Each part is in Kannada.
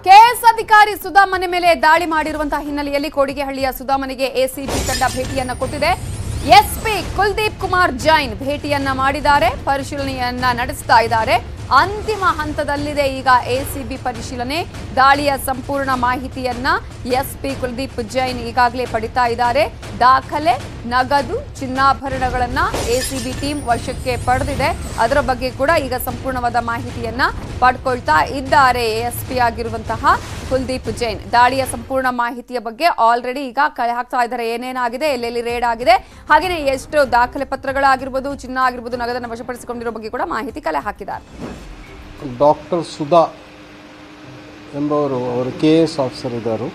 ಕೆಎಸ್ ಅಧಿಕಾರಿ ಸುಧಾ ಮನೆ ಮೇಲೆ ದಾಳಿ ಮಾಡಿರುವಂತಹ ಹಿನ್ನೆಲೆಯಲ್ಲಿ ಕೋಡಿಗೆಹಳ್ಳಿಯ ಸುಧಾ ಮನೆಗೆ ಎಸಿಬಿ ತಂಡ ಭೇಟಿಯನ್ನ ಕೊಟ್ಟಿದೆ ಎಸ್ಪಿ ಕುಲ್ದೀಪ್ ಕುಮಾರ್ ಜೈನ್ ಭೇಟಿಯನ್ನ ಮಾಡಿದ್ದಾರೆ ಪರಿಶೀಲನೆಯನ್ನ ನಡೆಸ್ತಾ ಇದ್ದಾರೆ ಅಂತಿಮ ಹಂತದಲ್ಲಿದೆ ಈಗ ಎಸಿಬಿ ಪರಿಶೀಲನೆ ದಾಳಿಯ ಸಂಪೂರ್ಣ ಮಾಹಿತಿಯನ್ನ ಎಸ್ಪಿ ಕುಲ್ದೀಪ್ ಜೈನ್ ಈಗಾಗಲೇ ಪಡಿತಾ ಇದ್ದಾರೆ ದಾಖಲೆ ನಗದು ಚಿನ್ನಾಭರಣಗಳನ್ನ ಎಸಿಬಿ ಟೀಮ್ ವಶಕ್ಕೆ ಪಡೆದಿದೆ ಅದರ ಬಗ್ಗೆ ಕೂಡ ಈಗ ಸಂಪೂರ್ಣವಾದ ಮಾಹಿತಿಯನ್ನ ಪಡ್ಕೊಳ್ತಾ ಇದ್ದಾರೆ ಎಸ್ಪಿ ಆಗಿರುವಂತಹ ಕುಲ್ದೀಪ್ ಜೈನ್ ದಾಳಿಯ ಸಂಪೂರ್ಣ ಮಾಹಿತಿಯ ಬಗ್ಗೆ ಆಲ್ರೆಡಿ ಈಗ ಕಲೆ ಹಾಕ್ತಾ ಇದ್ದಾರೆ ಏನೇನಾಗಿದೆ ಎಲ್ಲೆಲ್ಲಿ ರೇಡ್ ಆಗಿದೆ ಹಾಗೆಯೇ ಎಷ್ಟು ದಾಖಲೆ ಪತ್ರಗಳಾಗಿರ್ಬೋದು ಚಿನ್ನ ಆಗಿರ್ಬೋದು ನಗದನ್ನು ವಶಪಡಿಸಿಕೊಂಡಿರೋ ಬಗ್ಗೆ ಕೂಡ ಮಾಹಿತಿ ಕಲೆ ಹಾಕಿದ್ದಾರೆ ಡಾಕ್ಟರ್ ಸುಧಾ ಎಂಬವರು ಅವರು ಕೆ ಎಸ್ ಆಫೀಸರ್ ಇದ್ದರು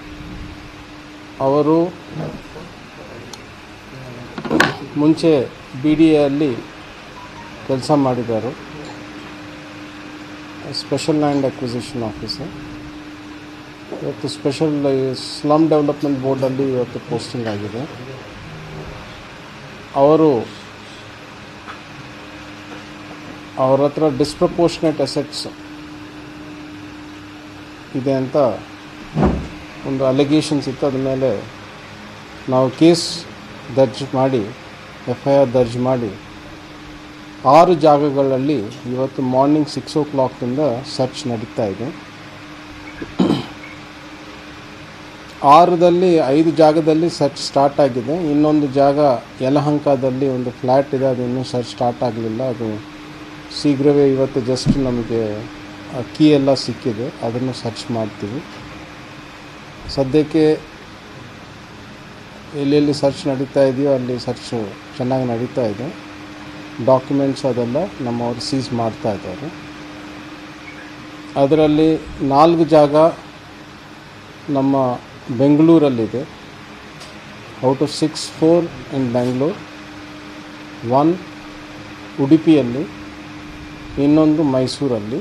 ಅವರು ಮುಂಚೆ ಬಿ ಡಿ ಎಲ್ಲಿ ಕೆಲಸ ಮಾಡಿದರು ಸ್ಪೆಷಲ್ ಲ್ಯಾಂಡ್ ಅಕ್ವಿಸಿಷನ್ ಆಫೀಸರ್ ಇವತ್ತು ಸ್ಪೆಷಲ್ ಸ್ಲಮ್ ಡೆವಲಪ್ಮೆಂಟ್ ಬೋರ್ಡಲ್ಲಿ ಇವತ್ತು ಪೋಸ್ಟಿಂಗ್ ಆಗಿದೆ ಅವರು ಅವ್ರ ಹತ್ರ ಡಿಸ್ಪ್ರಪೋರ್ಷನೇಟ್ ಅಸೆಟ್ಸ್ ಇದೆ ಅಂತ ಒಂದು ಅಲಿಗೇಷನ್ಸ್ ಇತ್ತು ಅದ್ರ ಮೇಲೆ ನಾವು ಕೇಸ್ ದರ್ಜ್ ಮಾಡಿ ಎಫ್ ಐ ಆರ್ ದರ್ಜ್ ಮಾಡಿ ಆರು ಜಾಗಗಳಲ್ಲಿ ಇವತ್ತು ಮಾರ್ನಿಂಗ್ ಸಿಕ್ಸ್ ಓ ಕ್ಲಾಕಿಂದ ಸರ್ಚ್ ನಡೀತಾ ಇದೆ ಆರದಲ್ಲಿ ಐದು ಜಾಗದಲ್ಲಿ ಸರ್ಚ್ ಸ್ಟಾರ್ಟ್ ಆಗಿದೆ ಇನ್ನೊಂದು ಜಾಗ ಯಲಹಂಕದಲ್ಲಿ ಒಂದು ಫ್ಲ್ಯಾಟ್ ಇದೆ ಅದು ಇನ್ನೂ ಸರ್ಚ್ ಸ್ಟಾರ್ಟ್ ಆಗಲಿಲ್ಲ ಅದು ಶೀಘ್ರವೇ ಇವತ್ತು ಜಸ್ಟ್ ನಮಗೆ ಕೀ ಎಲ್ಲ ಸಿಕ್ಕಿದೆ ಅದನ್ನು ಸರ್ಚ್ ಮಾಡ್ತೀವಿ ಸದ್ಯಕ್ಕೆ ಎಲ್ಲೆಲ್ಲಿ ಸರ್ಚ್ ನಡೀತಾ ಇದೆಯೋ ಅಲ್ಲಿ ಸರ್ಚ್ ಚೆನ್ನಾಗಿ ನಡೀತಾ ಇದೆ ಡಾಕ್ಯುಮೆಂಟ್ಸ್ ಅದೆಲ್ಲ ನಮ್ಮವರು ಸೀಸ್ ಮಾಡ್ತಾ ಇದ್ದಾರೆ ಅದರಲ್ಲಿ ನಾಲ್ಕು ಜಾಗ ನಮ್ಮ ಬೆಂಗಳೂರಲ್ಲಿದೆ out of six four in Bengaluru one ಉಡುಪಿಯಲ್ಲಿ ಇನ್ನೊಂದು ಮೈಸೂರಲ್ಲಿ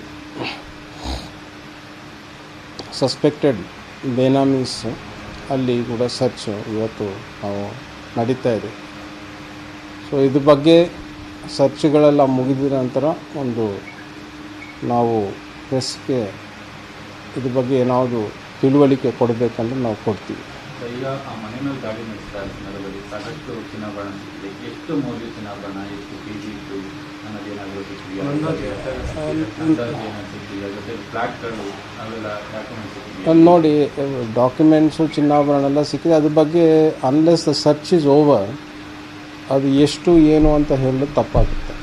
ಸಸ್ಪೆಕ್ಟೆಡ್ ಬೇನಾಮೀಸ್ ಅಲ್ಲಿ ಕೂಡ ಸರ್ಚ್ ಇವತ್ತು ನಾವು ನಡೀತಾ ಇದೆ ಸೊ ಇದ್ರ ಬಗ್ಗೆ ಸರ್ಚ್ಗಳೆಲ್ಲ ಮುಗಿದ ನಂತರ ಒಂದು ನಾವು ಪ್ರೆಸ್ಗೆ ಇದ್ರ ಬಗ್ಗೆ ಏನಾದರೂ ತಿಳುವಳಿಕೆ ಕೊಡಬೇಕಂದ್ರೆ ನಾವು ಕೊಡ್ತೀವಿ ಈಗ ಆ ಮನೆ ಮೇಲೆ ದಾಳಿ ನಡೆಸ್ತಾ ಇರೋ ಸಂದರ್ಭದಲ್ಲಿ ಸಾಕಷ್ಟು ಚಿನ್ನಾಭರಣ ಸಿಕ್ಕಿದೆ ಎಷ್ಟು ಮೌಲ್ಯ ಚಿನ್ನಾಭರಣ ಎಷ್ಟು ಕೆ ಜಿ ಇತ್ತು ಅನ್ನೋದೇನಾದರೂ ಸಿಕ್ಕಿದೆಯಾ ಅಂದಾಜು ಏನಾದ್ರು ಸಿಕ್ಕಿದೆಯಾ ಜೊತೆ ಫ್ಲಾಟ್ಗಳು ಅವೆಲ್ಲ ಡಾಕ್ಯುಮೆಂಟ್ ಸಿಕ್ಕಿದೆಯಾ ಅಲ್ಲಿ ನೋಡಿ ಡಾಕ್ಯುಮೆಂಟ್ಸು ಚಿನ್ನಾಭರಣ ಎಲ್ಲ ಸಿಕ್ಕಿದೆ ಅದ್ರ ಬಗ್ಗೆ unless the search is over ಅದು ಎಷ್ಟು ಏನು ಅಂತ ಹೇಳೋದು ತಪ್ಪಾಗುತ್ತೆ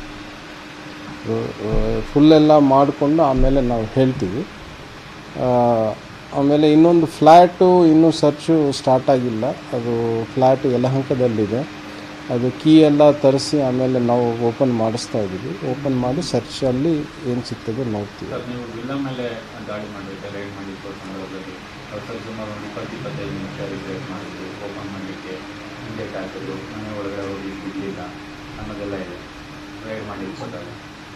ಫುಲ್ಲೆಲ್ಲ ಮಾಡಿಕೊಂಡು ಆಮೇಲೆ ನಾವು ಹೇಳ್ತೀವಿ ಆ, ಆಮೇಲೆ ಇನ್ನೊಂದು ಫ್ಲ್ಯಾಟು ಇನ್ನೂ ಸರ್ಚು ಸ್ಟಾರ್ಟ್ ಆಗಿಲ್ಲ ಅದು ಫ್ಲ್ಯಾಟ್ ಯಲಹಂಕದಲ್ಲಿದೆ ಅದು ಕೀ ಎಲ್ಲ ತರಿಸಿ ಆಮೇಲೆ ನಾವು ಓಪನ್ ಮಾಡಿಸ್ತಾ ಇದ್ದೀವಿ ಓಪನ್ ಮಾಡಿ ಸರ್ಚಲ್ಲಿ ಏನು ಸಿಗ್ತದೆ ನೋಡ್ತೀವಿ ಸರ್ ನೀವು ವಿಲ್ಲ ಮೇಲೆ ದಾಳಿ ಮಾಡಲಿಕ್ಕೆ ರೈಡ್ ಮಾಡಿದ್ದು ಸಂದರ್ಭದಲ್ಲಿ ಅವ್ರು ಸುಮಾರು ಒಂದು ಇಪ್ಪತ್ತು ಇಪ್ಪತ್ತೈದು ನಿಮಿಷ ರಿಸೈಟ್ ಮಾಡಿದ್ರು ಓಪನ್ ಮಾಡಲಿಕ್ಕೆ ಇಂಟೆಕ್ಟ್ ಹಾಕಿದ್ರು ಮನೆ ಒಳಗಡೆ ಹೋಗಿ ಬಿಡಲಿಲ್ಲ ಅನ್ನೋದೆಲ್ಲ ಇದೆ ರೈಡ್ ಮಾಡಿ ಕೊಟ್ಟಾಗ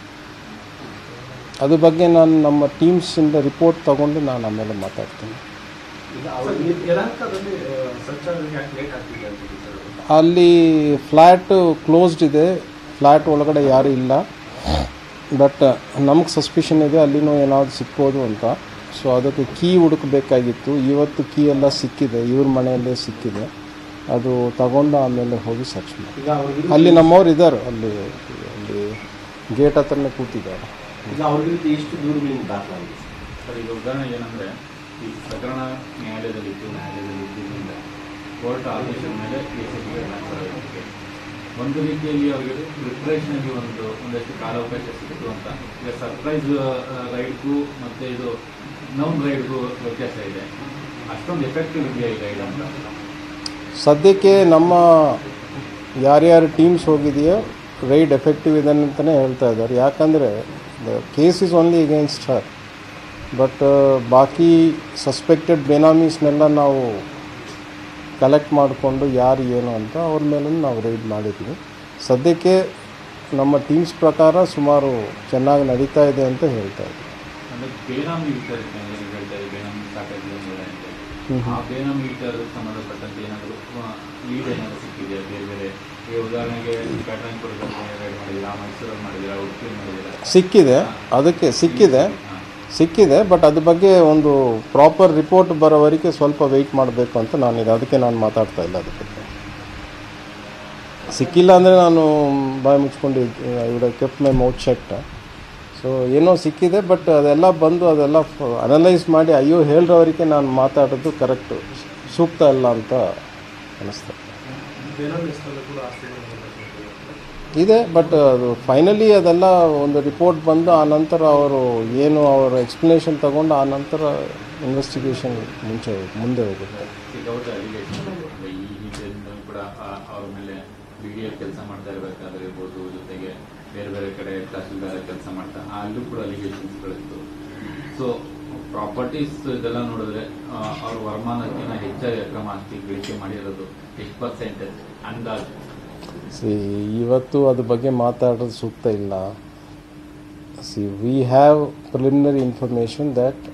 ಅದ್ರ ಬಗ್ಗೆ ನಾನು ನಮ್ಮ ಟೀಮ್ಸಿಂದ ರಿಪೋರ್ಟ್ ತಗೊಂಡು ನಾನು ಆಮೇಲೆ ಮಾತಾಡ್ತೀನಿ ಯಲಹಂಕದಲ್ಲಿ ಸರ್ಚಾರ್ಜ್ ಯಾಕೆ ಲೇಟ್ ಆಗ್ತಿದೆ ಅಂತ ಸರ್ ಅಲ್ಲಿ ಫ್ಲ್ಯಾಟು ಕ್ಲೋಸ್ಡ್ ಇದೆ ಫ್ಲ್ಯಾಟ್ ಒಳಗಡೆ ಯಾರೂ ಇಲ್ಲ ಬಟ್ ನಮಗೆ ಸಸ್ಪಿಷನ್ ಇದೆ ಅಲ್ಲಿನೂ ಏನಾದ್ರು ಸಿಕ್ಬೋದು ಅಂತ ಸೊ ಅದಕ್ಕೆ ಕೀ ಹುಡುಕಬೇಕಾಗಿತ್ತು ಇವತ್ತು ಕೀ ಎಲ್ಲ ಸಿಕ್ಕಿದೆ ಇವ್ರ ಮನೆಯಲ್ಲೇ ಸಿಕ್ಕಿದೆ ಅದು ತಗೊಂಡು ಆಮೇಲೆ ಹೋಗಿ ಸರ್ಚ್ ಮಾಡಿ ಈಗ ಅವ್ರಿಗೆ ಅಲ್ಲಿ ನಮ್ಮವ್ರು ಇದ್ದಾರೆ ಅಲ್ಲಿ ಅಲ್ಲಿ ಗೇಟ್ ಹತ್ರನೇ ಕೂತಿದ್ದಾರೆ ಈಗ ಅವ್ರ ವಿರುದ್ಧ ಎಷ್ಟು ದೂರುಗಳಿಂದ ದಾಖಲಾಗಿದೆ ಸರ್ ಈಗ ಉದಾಹರಣೆ ಏನಂದರೆ ಈ ಪ್ರಕರಣ ನ್ಯಾಯಾಲಯದಲ್ಲಿತ್ತು ನ್ಯಾಯಾಲಯದಲ್ಲಿ ಇದ್ದಿದ್ದರಿಂದ ಕೋರ್ಟ್ ಆದೇಶದ ಮೇಲೆ ಎಸಿಬಿಗೆ ಟ್ರಾನ್ಸ್ಫರ್ ಆಗಿದೆ ಒಂದು ರೀತಿಯಲ್ಲಿ ಅವರಿಗೆ ಪ್ರಿಪ್ರೇಷನ್ಗೆ ಒಂದು ಒಂದಷ್ಟು ಕಾಲಾವಕಾಶ ಸಿಕ್ತು ಅಂತ ಈಗ ಸರ್ಪ್ರೈಸ್ ರೈಡ್ಗೂ ಮತ್ತು ಇದು ನೌನ್ ರೈಡ್ಗೂ ವ್ಯತ್ಯಾಸ ಇದೆ ಅಷ್ಟೊಂದು ಎಫೆಕ್ಟಿವ್ ಇದೆಯಾ ಈ ರೈಡ್ ಅಂತ ಸದ್ಯಕ್ಕೆ ನಮ್ಮ ಯಾರ್ಯಾರು ಟೀಮ್ಸ್ ಹೋಗಿದೆಯೋ ರೈಡ್ ಎಫೆಕ್ಟಿವ್ ಇದೆ ಅಂತಲೇ ಹೇಳ್ತಾ ಇದ್ದಾರೆ ಯಾಕಂದರೆ the case is only against her but ಬಾಕಿ ಸಸ್ಪೆಕ್ಟೆಡ್ ಬೆನಾಮೀಸ್ನೆಲ್ಲ ನಾವು ಕಲೆಕ್ಟ್ ಮಾಡಿಕೊಂಡು ಯಾರು ಏನು ಅಂತ ಅವ್ರ ಮೇಲೂ ನಾವು ರೈಡ್ ಮಾಡಿದ್ವಿ ಸದ್ಯಕ್ಕೆ ನಮ್ಮ ಟೀಮ್ಸ್ ಪ್ರಕಾರ ಸುಮಾರು ಚೆನ್ನಾಗಿ ನಡೀತಾ ಇದೆ ಅಂತ ಹೇಳ್ತಾ ಇದ್ವಿ ಅಂದರೆ ಬೇನಾಮಿ ವಿಚಾರಕ್ಕೆ ಏನು ಹೇಳ್ತಾ ಇದೆ ಬೇನಾಮಿ ಸಾಕಾಗಿದೆ ಅಂತ ಆ ಬೇನಾಮಿ ವಿಚಾರಕ್ಕೆ ಸಂಬಂಧಪಟ್ಟಂತೆ ಏನಾದರೂ ಲೀಡ್ ಏನಾದರೂ ಸಿಕ್ಕಿದೆಯಾ ಬೇರೆ ಬೇರೆ ಈಗ ಉದಾಹರಣೆಗೆ ಪ್ಯಾಟ್ರಾನ್ಪುರದಲ್ಲಿ ರೈಡ್ ಮಾಡಿದ್ದೀರಾ ಮೈಸೂರಲ್ಲಿ ಮಾಡಿದ್ದೀರಾ ಉಡುಪಿ ಮಾಡಿದ್ದೀರಾ ಸಿಕ್ಕಿದೆ ಅದಕ್ಕೆ ಸಿಕ್ಕಿದೆ ಸಿಕ್ಕಿದೆ ಬಟ್ ಅದ್ರ ಬಗ್ಗೆ ಒಂದು ಪ್ರಾಪರ್ ರಿಪೋರ್ಟ್ ಬರೋವರೆಗೆ ಸ್ವಲ್ಪ ವೆಯ್ಟ್ ಮಾಡಬೇಕು ಅಂತ ನಾನಿದೆ ಅದಕ್ಕೆ ನಾನು ಮಾತಾಡ್ತಾ ಇಲ್ಲ ಅದ್ರ ಬಗ್ಗೆ ಸಿಕ್ಕಿಲ್ಲ ಅಂದರೆ ನಾನು ಬಾಯಿ ಮುಚ್ಕೊಂಡು ಇವಡ kept my mouth shut so ಏನೋ ಸಿಕ್ಕಿದೆ ಬಟ್ ಅದೆಲ್ಲ ಬಂದು ಅದೆಲ್ಲ ಅನಲೈಸ್ ಮಾಡಿ ಅಯ್ಯೋ ಹೇಳ್ರವರಿಗೆ ನಾನು ಮಾತಾಡೋದು ಕರೆಕ್ಟು ಸೂಕ್ತ ಅಲ್ಲ ಅಂತ ಅನಿಸ್ತದೆ ಇದೆ ಬಟ್ ಅದು ಫೈನಲಿ ಅದೆಲ್ಲ ಒಂದು ರಿಪೋರ್ಟ್ ಬಂದು ಆ ನಂತರ ಅವರು ಏನು ಅವರ ಎಕ್ಸ್ಪ್ಲನೇಷನ್ ತಗೊಂಡು ಆ ನಂತರ ಇನ್ವೆಸ್ಟಿಗೇಷನ್ ಮುಂಚೆ ಮುಂದೆ ಹೋಗುತ್ತೆ ಸಿಕ್ಕಾಪಟ್ಟೆ ಅಲಿಗೇಷನ್ ಈ ಹಿಂದೆ ಕೂಡ ಆ- ಅವ್ರ ಮೇಲೆ ಬಿ ಡಿ ಎಲ್ ಕೆಲಸ ಮಾಡ್ತಾ ಇರಬೇಕಾದ್ರೆ ಇರ್ಬೋದು ಜೊತೆಗೆ ಬೇರೆ ಬೇರೆ ಕಡೆ ತಹಸೀಲ್ದಾರ್ ಕೆಲಸ ಮಾಡ್ತಾ ಅಲ್ಲೂ ಕೂಡ ಅಲಿಗೇಷನ್ಸ್ಗಳಿತ್ತು ಸೊ ಪ್ರಾಪರ್ಟೀಸ್ ಇದೆಲ್ಲ ನೋಡಿದ್ರೆ ಆ, ಅವ್ರ ವರಮಾನಕ್ಕಿಂತ ಹೆಚ್ಚಾಗಿ ಅಕ್ರಮ ಆಸ್ತಿ ಗಳಿಕೆ ಮಾಡಿರೋದು ಎಷ್ಟು ಪರ್ಸೆಂಟ್ ಅಂದಾಜು ಸಿ ಇವತ್ತು ಅದ್ರ ಬಗ್ಗೆ ಮಾತಾಡೋದು ಸೂಕ್ತ ಇಲ್ಲ see we have preliminary information that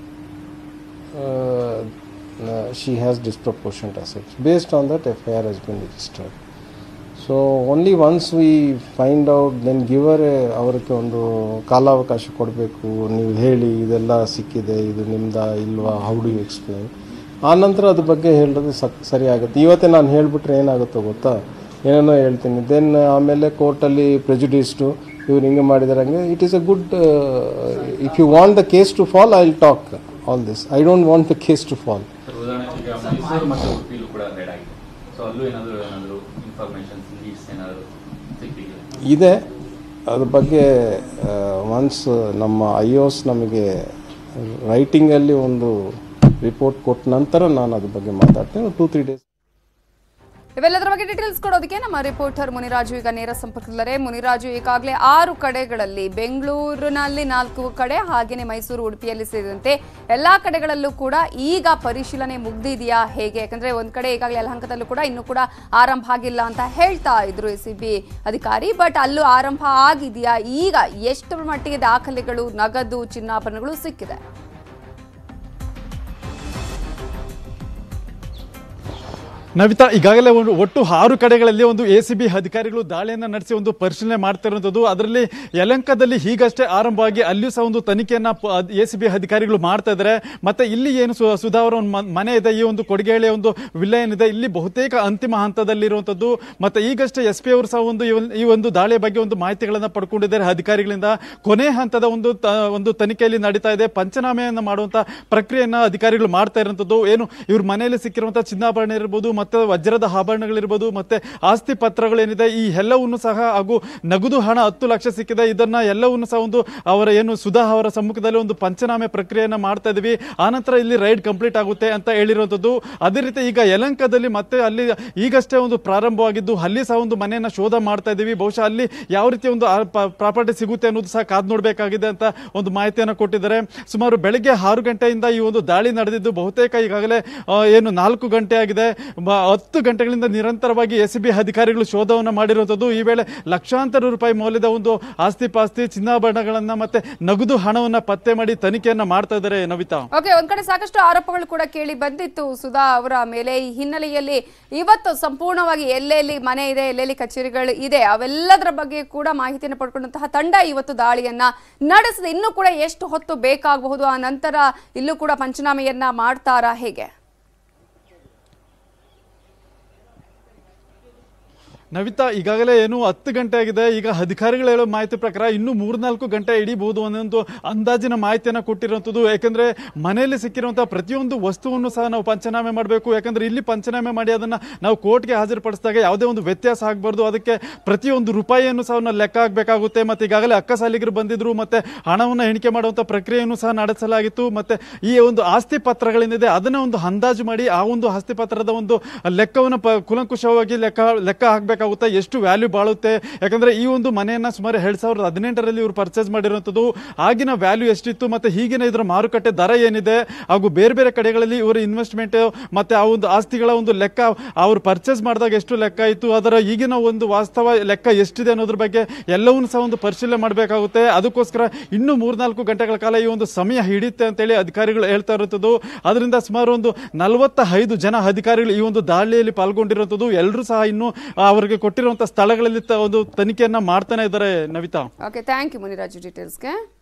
she has disproportionate assets based on that F I R has been registered so only once we find out then give her ಅವರಿಗೆ ಒಂದು ಕಾಲಾವಕಾಶ ಕೊಡಬೇಕು ನೀವು ಹೇಳಿ ಇದೆಲ್ಲ ಸಿಕ್ಕಿದೆ ಇದು ನಿಮ್ದ ಇಲ್ವಾ ಹೌ ಡು ಯು ಎಕ್ಸ್ಪ್ಲೈನ್ ಆ ನಂತರ ಅದ್ರ ಬಗ್ಗೆ ಹೇಳೋದು ಸಕ್ ಸರಿ ಆಗುತ್ತೆ ಇವತ್ತೇ ನಾನು ಹೇಳಿಬಿಟ್ರೆ ಏನಾಗುತ್ತೋ ಗೊತ್ತಾ ಏನೇನೋ ಹೇಳ್ತೀನಿ ದೆನ್ ಆಮೇಲೆ ಕೋರ್ಟಲ್ಲಿ ಪ್ರೆಜುಡಿಸ್ಡು ಇವ್ರು ಹಿಂಗೆ ಮಾಡಿದಾರೆ ಹಂಗೆ it is a good if you want the case to fall I will talk all this I don't want the case to fall sir ಉದಾಹರಣೆಗೆ ಈಗ ಮೈಸೂರು ಮತ್ತು ಉಡುಪಿಲೂ ಕೂಡ ರೇಡ್ ಆಗಿದೆ ಸೊ ಅಲ್ಲೂ ಏನಾದರೂ ಏನಾದರೂ ಇನ್ಫಾರ್ಮೇಶನ್ಸ್ ಲೀಡ್ಸ್ ಏನಾದರೂ ಸಿಕ್ಕಿದೆ ಇದೆ ಅದ್ರ ಬಗ್ಗೆ ಒನ್ಸ್ ನಮ್ಮ ಐ ಓಸ್ ನಮಗೆ ರೈಟಿಂಗಲ್ಲಿ ಒಂದು ರಿಪೋರ್ಟ್ ಕೊಟ್ಟ ನಂತರ ನಾನು ಅದ್ರ ಬಗ್ಗೆ ಮಾತಾಡ್ತೇನೆ ಟೂ ತ್ರೀ ಡೇಸ್ ಇವೆಲ್ಲದರ ಬಗ್ಗೆ ಡೀಟೇಲ್ಸ್ ಕೊಡೋದಕ್ಕೆ ನಮ್ಮ ರಿಪೋರ್ಟರ್ ಮುನಿರಾಜು ಈಗ ನೇರ ಸಂಪರ್ಕದಲ್ಲಿದ್ದಾರೆ ಮುನಿರಾಜು ಈಗಾಗಲೇ ಆರು ಕಡೆಗಳಲ್ಲಿ ಬೆಂಗಳೂರಿನಲ್ಲಿ ನಾಲ್ಕು ಕಡೆ ಹಾಗೇನೆ ಮೈಸೂರು ಉಡುಪಿಯಲ್ಲಿ ಸೇರಿದಂತೆ ಎಲ್ಲಾ ಕಡೆಗಳಲ್ಲೂ ಕೂಡ ಈಗ ಪರಿಶೀಲನೆ ಮುಗ್ದಿದೆಯಾ ಹೇಗೆ ಯಾಕಂದ್ರೆ ಒಂದ್ ಕಡೆ ಈಗಾಗಲೇ ಯಲಹಂಕದಲ್ಲೂ ಕೂಡ ಇನ್ನೂ ಕೂಡ ಆರಂಭ ಆಗಿಲ್ಲ ಅಂತ ಹೇಳ್ತಾ ಇದ್ರು ಎಸ್ ಸಿ ಬಿ ಅಧಿಕಾರಿ ಬಟ್ ಅಲ್ಲೂ ಆರಂಭ ಆಗಿದೆಯಾ ಈಗ ಎಷ್ಟು ಮಟ್ಟಿಗೆ ದಾಖಲೆಗಳು ನಗದು ಚಿನ್ನಾಭರಣಗಳು ಸಿಕ್ಕಿದೆ ನವಿತಾ ಈಗಾಗಲೇ ಒಂದು ಒಟ್ಟು ಆರು ಕಡೆಗಳಲ್ಲಿ ಒಂದು ಎ ಸಿ ಬಿ ಅಧಿಕಾರಿಗಳು ದಾಳಿಯನ್ನು ನಡೆಸಿ ಒಂದು ಪರಿಶೀಲನೆ ಮಾಡ್ತಿರುವಂಥದ್ದು ಅದರಲ್ಲಿ ಯಲಂಕದಲ್ಲಿ ಹೀಗಷ್ಟೇ ಆರಂಭವಾಗಿ ಅಲ್ಲಿಯೂ ಸಹ ಒಂದು ತನಿಖೆಯನ್ನ ಎ ಸಿ ಬಿ ಅಧಿಕಾರಿಗಳು ಮಾಡ್ತಾ ಇದ್ದಾರೆ ಮತ್ತೆ ಇಲ್ಲಿ ಏನು ಸು- ಸುಧಾ ಅವರ ಒಂದು ಮ- ಮನೆ ಇದೆ ಈ ಒಂದು ಕೊಡಿಗೆಹಳ್ಳಿಯ ಒಂದು ವಿಲ್ಲ ಏನಿದೆ ಇಲ್ಲಿ ಬಹುತೇಕ ಅಂತಿಮ ಹಂತದಲ್ಲಿರುವಂಥದ್ದು ಮತ್ತೆ ಈಗಷ್ಟೇ ಎಸ್ ಪಿ ಅವರು ಸಹ ಒಂದು ಈ ಒಂದು- ಈ ಒಂದು ದಾಳಿಯ ಬಗ್ಗೆ ಒಂದು ಮಾಹಿತಿಗಳನ್ನ ಪಡ್ಕೊಂಡಿದ್ದಾರೆ ಅಧಿಕಾರಿಗಳಿಂದ ಕೊನೆ ಹಂತದ ಒಂದು ತ- ಒಂದು ತನಿಖೆಯಲ್ಲಿ ನಡೀತಾ ಇದೆ ಪಂಚನಾಮೆಯನ್ನ ಮಾಡುವಂತ ಪ್ರಕ್ರಿಯೆಯನ್ನ ಅಧಿಕಾರಿಗಳು ಮಾಡ್ತಾ ಇರುವಂತದ್ದು ಏನು ಇವ್ರ ಮನೆಯಲ್ಲಿ ಸಿಕ್ಕಿರುವಂತಹ ಚಿನ್ನಾಭರಣ ಇರ್ಬೋದು ಮತ್ತೆ ವಜ್ರದ ಆಭರಣಗಳಿರ್ಬೋದು ಮತ್ತೆ ಆಸ್ತಿ ಪತ್ರಗಳೇನಿದೆ ಈ ಎಲ್ಲವನ್ನು ಸಹ ಹಾಗೂ ನಗದು ಹಣ ಹತ್ತು ಲಕ್ಷ ಸಿಕ್ಕಿದೆ ಇದನ್ನ ಎಲ್ಲವನ್ನು ಸಹ ಒಂದು ಅವರ ಏನು ಸುಧಾ ಅವರ ಸಮ್ಮುಖದಲ್ಲಿ ಒಂದು ಪಂಚನಾಮೆ ಪ್ರಕ್ರಿಯೆಯನ್ನ ಮಾಡ್ತಾ ಇದೀವಿ ಆನಂತರ ಇಲ್ಲಿ ರೈಡ್ ಕಂಪ್ಲೀಟ್ ಆಗುತ್ತೆ ಅಂತ ಹೇಳಿರುವಂತದ್ದು ಅದೇ ರೀತಿ ಈಗ ಯಲಂಕದಲ್ಲಿ ಮತ್ತೆ ಅಲ್ಲಿ ಈಗಷ್ಟೇ ಒಂದು ಪ್ರಾರಂಭವಾಗಿದ್ದು ಅಲ್ಲಿ ಸಹ ಒಂದು ಮನೆಯನ್ನ ಶೋಧ ಮಾಡ್ತಾ ಇದೀವಿ ಬಹುಶಃ ಅಲ್ಲಿ ಯಾವ ರೀತಿ ಒಂದು ಪ್ರಾಪರ್ಟಿ ಸಿಗುತ್ತೆ ಅನ್ನೋದು ಸಹ ಕಾದ್ ನೋಡಬೇಕಾಗಿದೆ ಅಂತ ಒಂದು ಮಾಹಿತಿಯನ್ನು ಕೊಟ್ಟಿದ್ದಾರೆ ಸುಮಾರು ಬೆಳಗ್ಗೆ ಆರು ಗಂಟೆಯಿಂದ ಈ ಒಂದು ದಾಳಿ ನಡೆದಿದ್ದು ಬಹುತೇಕ ಈಗಾಗಲೇ ಆ, ಏನು ನಾಲ್ಕು ಗಂಟೆ ಆಗಿದೆ ಬ- ಹತ್ತು ಗಂಟೆಗಳಿಂದ ನಿರಂತರವಾಗಿ ಎಸ್ ಬಿ ಅಧಿಕಾರಿಗಳು ಶೋಧವನ್ನು ಮಾಡಿರುವಂಥದ್ದು ಈ ವೇಳೆ ಲಕ್ಷಾಂತರ ರೂಪಾಯಿ ಮೌಲ್ಯದ ಒಂದು ಆಸ್ತಿ ಪಾಸ್ತಿ ಚಿನ್ನಾಭರಣಗಳನ್ನ ಮತ್ತೆ ನಗದು ಹಣವನ್ನ ಪತ್ತೆ ಮಾಡಿ ತನಿಖೆಯನ್ನ ಮಾಡ್ತಾ ಇದ್ದಾರೆ ನವಿತಾ ಓಕೆ ಒಂದ್ ಕಡೆ ಸಾಕಷ್ಟು ಆರೋಪಗಳು ಕೂಡ ಕೇಳಿ ಬಂದಿತ್ತು ಸುಧಾ ಅವರ ಮೇಲೆ ಈ ಹಿನ್ನೆಲೆಯಲ್ಲಿ ಇವತ್ತು ಸಂಪೂರ್ಣವಾಗಿ ಎಲ್ಲೆಲ್ಲಿ ಮನೆ ಇದೆ ಎಲ್ಲೆಲ್ಲಿ ಕಚೇರಿಗಳು ಇದೆ ಅವೆಲ್ಲದರ ಬಗ್ಗೆ ಕೂಡ ಮಾಹಿತಿಯನ್ನು ಪಡ್ಕೊಂಡಂತಹ ತಂಡ ಇವತ್ತು ದಾಳಿಯನ್ನ ನಡೆಸಿದೆ ಇನ್ನೂ ಕೂಡ ಎಷ್ಟು ಹೊತ್ತು ಬೇಕಾಗಬಹುದು ಆ ನಂತರ ಇಲ್ಲೂ ಕೂಡ ಪಂಚನಾಮೆಯನ್ನ ಮಾಡ್ತಾರಾ ಹೇಗೆ ನವಿತಾ ಈಗಾಗಲೇ ಏನು ಹತ್ತು ಗಂಟೆ ಆಗಿದೆ ಈಗ ಅಧಿಕಾರಿಗಳು ಹೇಳೋ ಮಾಹಿತಿ ಪ್ರಕಾರ ಇನ್ನೂ ಮೂರ್ನಾಲ್ಕು ಗಂಟೆ ಹಿಡಿಬಹುದು ಅನ್ನೋದು ಅಂದಾಜಿನ ಮಾಹಿತಿಯನ್ನು ಕೊಟ್ಟಿರುವಂಥದ್ದು ಯಾಕಂದ್ರೆ ಮನೆಯಲ್ಲಿ ಸಿಕ್ಕಿರುವಂತಹ ಪ್ರತಿಯೊಂದು ವಸ್ತುವನ್ನು ಸಹ ನಾವು ಪಂಚನಾಮೆ ಮಾಡಬೇಕು ಯಾಕಂದ್ರೆ ಇಲ್ಲಿ ಪಂಚನಾಮೆ ಮಾಡಿ ಅದನ್ನ ನಾವು ಕೋರ್ಟ್ಗೆ ಹಾಜರುಪಡಿಸಿದಾಗ ಯಾವುದೇ ಒಂದು ವ್ಯತ್ಯಾಸ ಆಗಬಾರ್ದು ಅದಕ್ಕೆ ಪ್ರತಿಯೊಂದು ರೂಪಾಯಿಯನ್ನು ಸಹ ನಾವು ಲೆಕ್ಕ ಹಾಕಬೇಕಾಗುತ್ತೆ ಮತ್ತೆ ಈಗಾಗಲೇ ಅಕ್ಕಸಾಲಿಗರು ಬಂದಿದ್ರು ಮತ್ತೆ ಹಣವನ್ನು ಎಣಿಕೆ ಮಾಡುವಂಥ ಪ್ರಕ್ರಿಯೆಯನ್ನು ಸಹ ನಡೆಸಲಾಗಿತ್ತು ಮತ್ತೆ ಈ ಒಂದು ಆಸ್ತಿ ಪತ್ರಗಳೇನಿದೆ ಅದನ್ನ ಒಂದು ಅಂದಾಜು ಮಾಡಿ ಆ ಒಂದು ಆಸ್ತಿ ಪತ್ರದ ಒಂದು ಲೆಕ್ಕವನ್ನು ಪ ಕುಲಂಕುಷವಾಗಿ ಲೆಕ್ಕ ಲೆಕ್ಕ ಹಾಕಬೇಕಾಗುತ್ತೆ ಎಷ್ಟು ವ್ಯಾಲ್ಯೂ ಬಾಳುತ್ತೆ ಯಾಕಂದ್ರೆ ಈ ಒಂದು ಮನೆಯನ್ನ ಸುಮಾರು ಎರಡ್ ಸಾವಿರದ ಹದಿನೆಂಟರಲ್ಲಿ ಇವರು ಪರ್ಚೇಸ್ ಮಾಡಿರುವಂಥದ್ದು ಆಗಿನ ವ್ಯಾಲ್ಯೂ ಎಷ್ಟಿತ್ತು ಮತ್ತೆ ಈಗಿನ ಇದರ ಮಾರುಕಟ್ಟೆ ದರ ಏನಿದೆ ಹಾಗೂ ಬೇರೆ ಬೇರೆ ಕಡೆಗಳಲ್ಲಿ ಇವರ ಇನ್ವೆಸ್ಟ್ಮೆಂಟ್ ಮತ್ತೆ ಆ ಒಂದು ಆಸ್ತಿಗಳ ಒಂದು ಲೆಕ್ಕ ಅವರು ಪರ್ಚೇಸ್ ಮಾಡಿದಾಗ ಎಷ್ಟು ಲೆಕ್ಕ ಇತ್ತು ಅದರ ಈಗಿನ ಒಂದು ವಾಸ್ತವ ಲೆಕ್ಕ ಎಷ್ಟಿದೆ ಅನ್ನೋದ್ರ ಬಗ್ಗೆ ಎಲ್ಲವನ್ನೂ ಸಹ ಒಂದು ಪರಿಶೀಲನೆ ಮಾಡಬೇಕಾಗುತ್ತೆ ಅದಕ್ಕೋಸ್ಕರ ಇನ್ನೂ ಮೂರ್ನಾಲ್ಕು ಗಂಟೆಗಳ ಕಾಲ ಈ ಒಂದು ಸಮಯ ಹಿಡಿಯುತ್ತೆ ಅಂತೇಳಿ ಅಧಿಕಾರಿಗಳು ಹೇಳ್ತಾ ಇರುವಂಥದ್ದು ಅದರಿಂದ ಸುಮಾರು ಒಂದು ನಲವತ್ತ ಐದು ಜನ ಅಧಿಕಾರಿಗಳು ಈ ಒಂದು ದಾಳಿಯಲ್ಲಿ ಪಾಲ್ಗೊಂಡಿರುವಂಥದ್ದು ಎಲ್ಲರೂ ಸಹ ಇನ್ನು ಅವರಿಗೆ ಕೊಟ್ಟಿರುವಂತಹ ಸ್ಥಳಗಳಲ್ಲಿ ತ- ಒಂದು ತನಿಖೆಯನ್ನ ಮಾಡ್ತಾನೆ ಇದ್ದಾರೆ Navitha okay thank you Muniraju ಡೀಟೇಲ್ಸ್ಗೆ